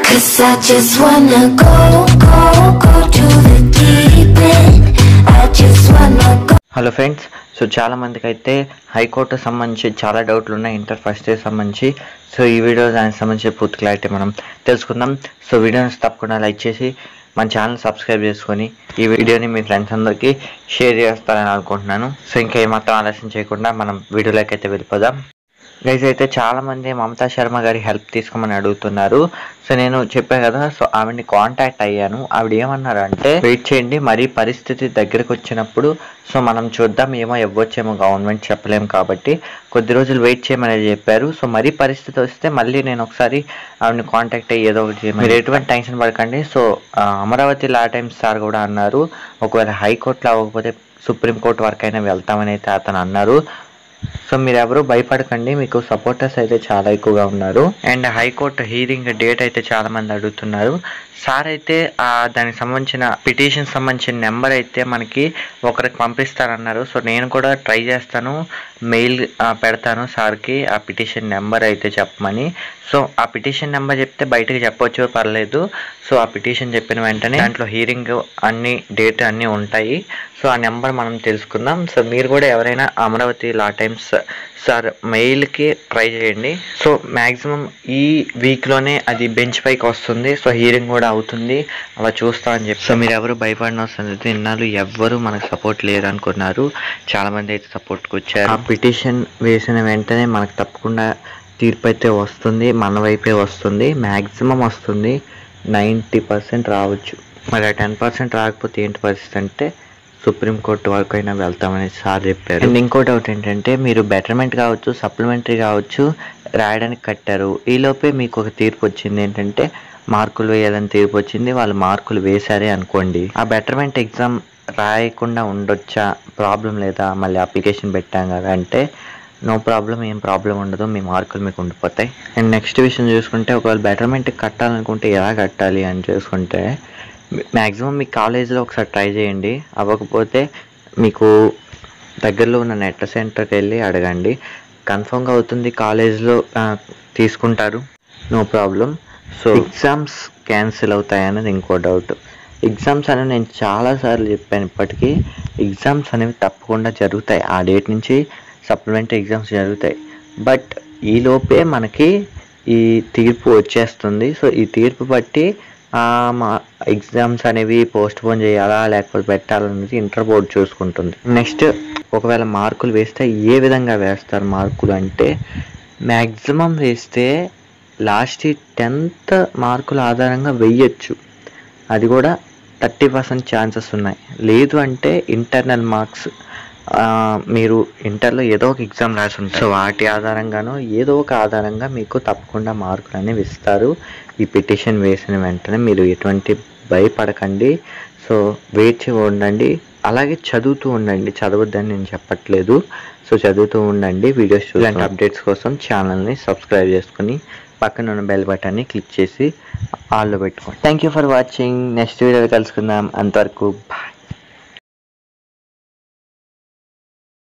Cause I just wanna go, go, go to the deep end. I just wanna go. హలో friends so చాలా మందికి అయితే high court సంబంధించి చాలా డౌట్లు ఉన్నాయి ఇంటర్ ఫస్ట్ ఇయర్ సంబంధించి సో ఈ వీడియో దానికి సంబంధించి పూర్తి క్లారిటీ మనం తెలుసుకుందాం సో వీడియోని తప్పకుండా లైక్ చేసి మన ఛానల్ సబ్స్క్రైబ్ చేసుకొని ఈ వీడియోని మీ ఫ్రెండ్స్ అందరికీ షేర్ చేస్తారని అనుకుంటున్నాను సో ఇంకా ఏమాత్రం ఆలస్యం చేయకుండా మనం వీడియోలోకి అయితే వెళ్ళిపోదాం గైస్ అయితే చాలా మంది మమతా శర్మ గారి హెల్ప్ తీసుకోమని అడుగుతున్నారు సో నేను చెప్పాను కదా సో ఆవిడని కాంటాక్ట్ అయ్యాను ఆవిడ ఏమన్నారు అంటే వెయిట్ చేయండి మరీ పరిస్థితి దగ్గరకు వచ్చినప్పుడు సో మనం చూద్దాం ఏమో ఇవ్వచ్చేమో గవర్నమెంట్ చెప్పలేం కాబట్టి కొద్ది రోజులు వెయిట్ చేయమని చెప్పారు సో మరీ పరిస్థితి వస్తే మళ్ళీ నేను ఒకసారి ఆవిడని కాంటాక్ట్ అయ్యి ఏదో ఒకటి చేయమని మీరు ఎటువంటి టెన్షన్ పడకండి సో ఆ, అమరావతి లా టైమ్స్ సార్ కూడా అన్నారు ఒకవేళ హైకోర్టులో అవ్వకపోతే సుప్రీంకోర్టు వరకు అయినా వెళ్తామని అయితే అతను అన్నారు సో మీరు ఎవరు భయపడకండి మీకు సపోర్టర్స్ అయితే చాలా ఎక్కువగా ఉన్నారు అండ్ హైకోర్టు హీరింగ్ డేట్ అయితే చాలా మంది అడుగుతున్నారు సార్ అయితే ఆ దానికి సంబంధించిన పిటిషన్ సంబంధించిన నెంబర్ అయితే మనకి ఒకరికి పంపిస్తారన్నారు సో నేను కూడా ట్రై చేస్తాను మెయిల్ పెడతాను సార్కి ఆ పిటిషన్ నెంబర్ అయితే చెప్పమని సో ఆ పిటిషన్ నెంబర్ చెప్తే బయటకు చెప్పొచ్చు పర్లేదు సో ఆ పిటిషన్ చెప్పిన వెంటనే దాంట్లో హీరింగ్ అన్ని డేట్ అన్నీ ఉంటాయి సో ఆ నెంబర్ మనం తెలుసుకుందాం సో మీరు కూడా ఎవరైనా అమరావతి లా టైమ్స్ సార్ మెయిల్కి ట్రై చేయండి సో మ్యాక్సిమం ఈ వీక్లోనే అది బెంచ్ పైకి వస్తుంది సో హీరింగ్ కూడా అవుతుంది అలా చూస్తామని చెప్పి సో మీరు ఎవరు భయపడిన అవసరం లేదు ఇన్నాళ్ళు ఎవ్వరు మనకు సపోర్ట్ లేరు అనుకున్నారు చాలామంది అయితే సపోర్ట్కి వచ్చారు ఆ పిటిషన్ వేసిన వెంటనే మనకు తప్పకుండా తీర్పు అయితే వస్తుంది మన వైపే వస్తుంది మ్యాక్సిమం వస్తుంది నైంటీ పర్సెంట్ రావచ్చు మరి ఆ టెన్ పర్సెంట్ రాకపోతే ఏంటి పరిస్థితి అంటే సుప్రీంకోర్టు వరకు అయినా వెళ్తామని సార్ చెప్పారు అండ్ ఇంకో డౌట్ ఏంటంటే మీరు బెటర్మెంట్ కావచ్చు సప్లిమెంటరీ కావచ్చు రాయడానికి కట్టారు ఈలోపే మీకు ఒక తీర్పు వచ్చింది ఏంటంటే మార్కులు వేయాలని తీర్పు వచ్చింది వాళ్ళు మార్కులు వేశారే అనుకోండి ఆ బెటర్మెంట్ ఎగ్జామ్ రాయకుండా ఉండొచ్చా ప్రాబ్లం లేదా మళ్ళీ అప్లికేషన్ పెట్టాం కదా అంటే నో ప్రాబ్లం ఏం ప్రాబ్లం ఉండదు మీ మార్కులు మీకు ఉండిపోతాయి అండ్ నెక్స్ట్ విషయం చూసుకుంటే ఒకవేళ బెటర్మెంట్ కట్టాలనుకుంటే ఎలా కట్టాలి అని చూసుకుంటే మ్యాక్సిమం మీ కాలేజీలో ఒకసారి ట్రై చేయండి అవ్వకపోతే మీకు దగ్గరలో ఉన్న నెట్ సెంటర్కి వెళ్ళి అడగండి కన్ఫర్మ్గా అవుతుంది కాలేజ్లో తీసుకుంటారు no problem so exams cancel అవుతాయి అనేది ఇంకో డౌట్ ఎగ్జామ్స్ అనేవి నేను చాలాసార్లు చెప్పాను ఇప్పటికీ ఎగ్జామ్స్ అనేవి తప్పకుండా జరుగుతాయి ఆ డేట్ నుంచి సప్లిమెంటరీ ఎగ్జామ్స్ జరుగుతాయి బట్ ఈలోపే మనకి ఈ తీర్పు వచ్చేస్తుంది సో ఈ తీర్పు బట్టి ఆ, మా ఎగ్జామ్స్ అనేవి పోస్ట్ పోన్ చేయాలా లేకపోతే పెట్టాలనేది ఇంటర్ బోర్డ్ చూసుకుంటుంది నెక్స్ట్ ఒకవేళ మార్కులు వేస్తే ఏ విధంగా వేస్తారు మార్కులు అంటే మ్యాక్సిమం వేస్తే లాస్ట్ టెన్త్ మార్కుల ఆధారంగా వెయ్యొచ్చు అది కూడా థర్టీ పర్సెంట్ ఛాన్సెస్ ఉన్నాయి లేదు అంటే ఇంటర్నల్ మార్క్స్ మీరు ఇంటర్లో ఏదో ఒక ఎగ్జామ్ రాసి ఉంటారు సో వాటి ఆధారంగానో ఏదో ఒక ఆధారంగా మీకు తప్పకుండా మార్కులు అనేవి ఇస్తారు ఈ పిటిషన్ వేసిన వెంటనే మీరు ఎటువంటి భయపడకండి సో వెయిట్ చేసి ఉండండి అలాగే చదువుతూ ఉండండి చదవద్దని నేను చెప్పట్లేదు సో చదువుతూ ఉండండి వీడియోస్ ఇలాంటి అప్డేట్స్ కోసం ఛానల్ని సబ్స్క్రైబ్ చేసుకుని పక్కన ఉన్న బెల్ బటన్ని క్లిక్ చేసి ఆల్లో పెట్టుకోండి thank you for watching next video కలుసుకుందాం అంతవరకు బాయ్